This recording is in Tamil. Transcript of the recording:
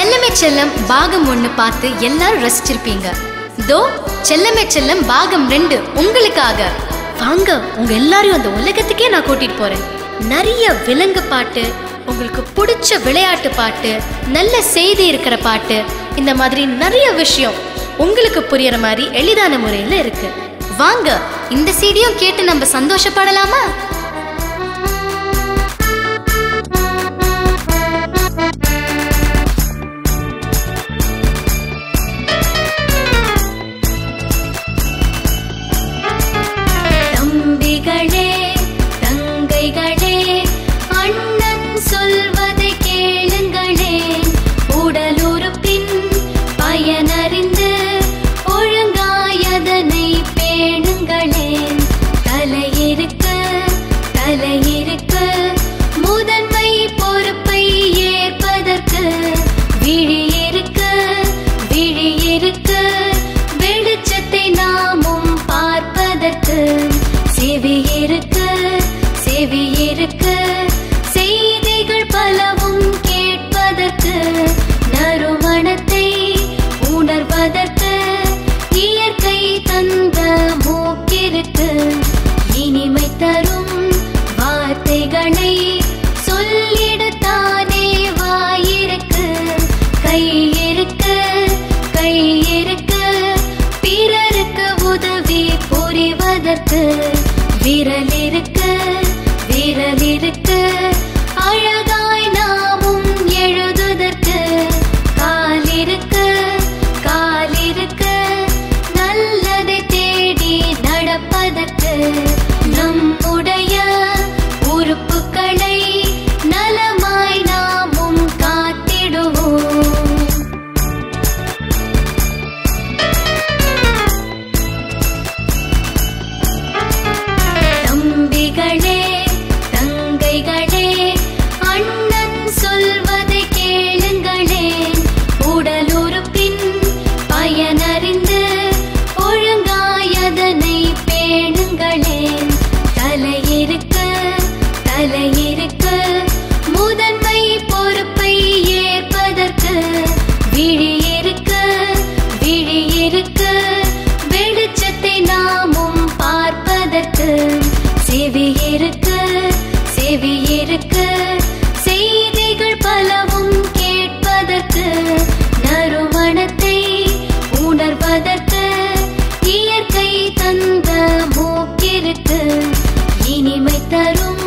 செல்லமே செல்லம் பாகம் ஒன்று பார்த்து எல்லாரும் ரசிச்சிருப்பீங்க தோ செல்லமே செல்லம் பாகம் ரெண்டு உங்களுக்காக வாங்க உங்க எல்லாரையும் அந்த உலகத்துக்கே நான் கூட்டிட்டு போறேன் நிறைய விலங்கு பாட்டு உங்களுக்கு பிடிச்ச விளையாட்டு பாட்டு நல்ல செய்தி இருக்கிற பாட்டு இந்த மாதிரி நிறைய விஷயம் உங்களுக்கு புரியற மாதிரி எளிதான முறையில் இருக்கு வாங்க இந்த சீடியும் கேட்டு நம்ம சந்தோஷப்படலாமா தம்பிகளே தங்கைகளே அண்ணன் சொல்வதை கேளுங்களே உடலுறுப்பின் பயனறிந்து ஒழுங்காயதனை பேணுங்களே தலையிருக்க தலையிருக்க முதன்மை பொறுப்பை ஏற்பதற்கு விழியிருக்க விழியிருக்க வெளிச்சத்தை நாமும் பார்ப்பதற்கு செவியிருக்க செவியிருக்க செய்திகள் பலவும் கேட்பதற்கு நறுமணத்தை உணர்வதற்கு இயற்கை தந்த மூக்கிற்கு இனிமை தரும் வார்த்தைகளை சொல்லிடத்தானே வாயிருக்கு கையிருக்க கையிருக்க பிறருக்கு உதவி புரிவதற்கு விரலிருக்க விரலிருக்க அழகாய் நாமும் எழுதுதற்கு காலிருக்க காலிருக்க நல்லதை தேடி நடப்பதற்கு நம்முடைய உறுப்புகளை நலமாய் நாமும் காத்திடுவோம் தம்பிகளே தங்கைகளே அண்ணன் சொல்வதை கேளுங்களே உடலுறுப்பின் பயனறிந்து ஒழுங்காயதனை பேணுங்களே தலையிருக்க தலையிருக்க முதன்மை பொறுப்பை ஏற்பதற்கு விழியிருக்க விழியிருக்க வெளிச்சத்தை நாமும் பார்ப்பதற்கு செவியிருக்க செவியிருக்க செய்திகள் பலவும் கேட்பதற்கு நறுமணத்தை உணர்வதற்கு இயற்கை தந்த மூக்கிற்கு இனிமை தரும்